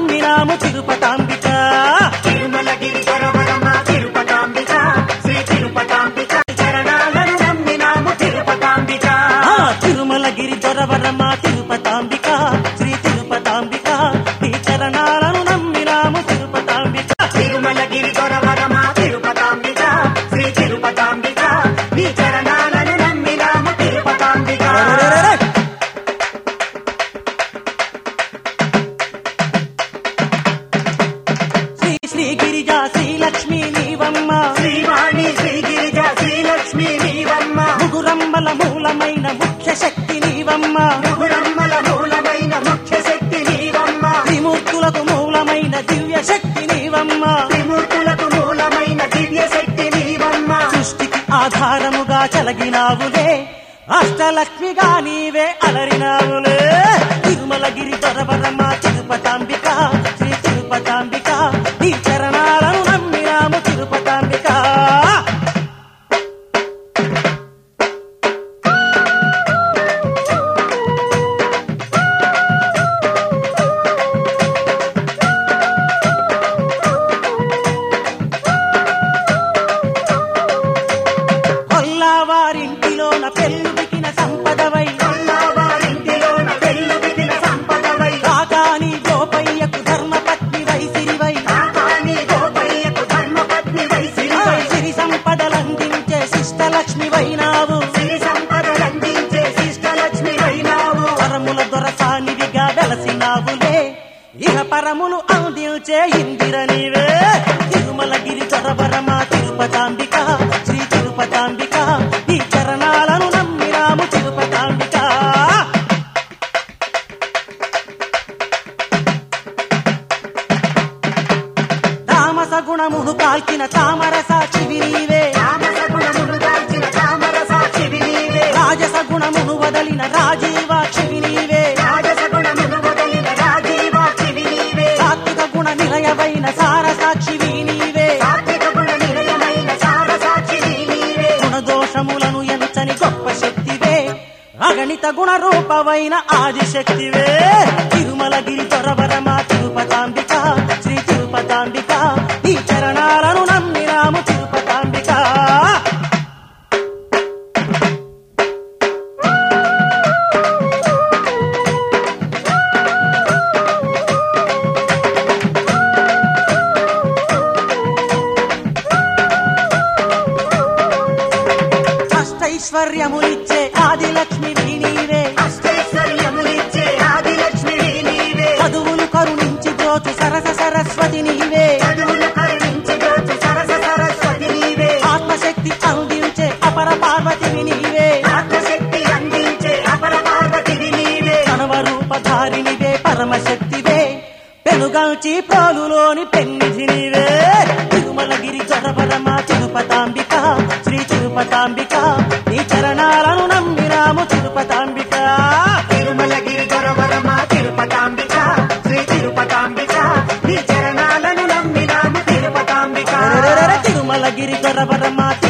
నమ్మినాము తిరుపతాంబిక తిరుమలగిరి పరవరమ తిరుపతాంబిక శ్రీ తిరుపతాంబిక చరణాలను నమ్మినాము తిరుపతాంబిక ఆ తిరుమలగిరి దొరవరమ తిరుపతాంబిక శ్రీ తిరుపతాంబిక నీ చరణాలను నమ్మినాము తిరుపతాంబిక తిరుమలగిరి దొరవరమ తిరుపతాంబిక శ్రీ తిరుపతాంబిక నీ చరణాలను నమ్మినాము తిరుపతాంబిక శ్రీ శ్రీ గిరిజా శ్రీలక్ష్మి నీవమ్మ శ్రీవాణి శ్రీ గిరిజ శ్రీలక్ష్మి నీవమ్మ ముగురమ్మల మూలమైన ముఖ్య శక్తి నీవమ్మ ముగురమ్మల మూలమైన ముఖ్య శక్తి నీవమ్మ త్రిమూర్తులకు మూలమైన దివ్య శక్తి నీవమ్మ త్రిమూర్తులకు మూలమైన దివ్య శక్తి నీవమ్మ సృష్టికి ఆధారముగా చలగినావులే అష్టలక్ష్మిగా నీవే అలరినావులే తిరుమలగిరి దొరవరమ తిరుపతాంబిక శ్రీ తిరుపతాంబిక నీ చరణాలను నమ్మినాము తిరుపతాంబిక కొల్లావారింటిలోన పెళ్ళుదికిన సంపదవై వారింటిలోన వెల్లు విదిన సంపదవై కాకాని గోపయ్యకు ధర్మపత్ని వైసిరివై కాకాని గోపయ్యకు ధర్మపత్ని వైసిరివై సిరి సంపదలందించే శిష్టలక్ష్మి వైనావు సిరి సంపదలందించే శిష్టలక్ష్మి వైనావు పరముల దొరసానివిగా వెలసినావులే ఇహ పరములు అందించే ఇందిర నీవే తిరుమలగిరి దొరవరమ తిరుపతాంబిక శ్రీ తిరుపతాంబిక ఈ చరణాలను నమ్మినాము తిరుపతాంబిక తామస గుణమును కాల్చిన తామర సాక్షివి నీవే తామస గుణములు దాల్చిన తామర సాక్షివి నీవే రాజస గుణమును వదలిన రాజీవాక్షివి నీవే రాజస గుణములు వదలిన రాజీవాక్షివి నీవే సాత్విక గుణ నిలయమైన సార సాక్షివి నీవే సాత్విక గుణ నిలయమైన సార సాక్షివి నీవే గుణదోషములను ఎంచని గొప్ప శక్తివే అగణిత గుణ రూపమైన ఆదిశక్తివే తిరుమలగిరి తొరవరమ తిరుపతాంబిక శ్రీ తిరుపతాంబిక ఈ చరణాలను నమ్మినాము తిరుపతాంబిక అష్టైశ్వర్యములిచ్చే ఆదిలక్ష్మి నీవే అష్టైశ్వర్యములిచ్చే ఆదిలక్ష్మివి నీవే చదువులు కరుణించి బ్రోచు సరస సరస్వతి నీవే చదువులు కరుణించి దోచు సరస సరస్వతి నీవే ఆత్మశక్తి అందించే అపర పార్వతివి నీవే ఆత్మశక్తి అందించే అపర పార్వతివి నీవే సర్వరూపధారినివే పరమశక్తివే పెనుగల్చి ప్రోలులోని పెన్నిధి నీవే తిరుమలగిరి జొరవరమ తిరుపతాంబిక శ్రీ తిరుపతాంబిక నీ చరణాలను నమ్మినాము తిరుపతాంబిక తిరుమలగిరి దొరవరమ తిరుపతాంబిక శ్రీ తిరుపతాంబిక నీ చరణాలను నమ్మినాము తిరుపతాంబిక తిరుమలగిరి దొరవరమ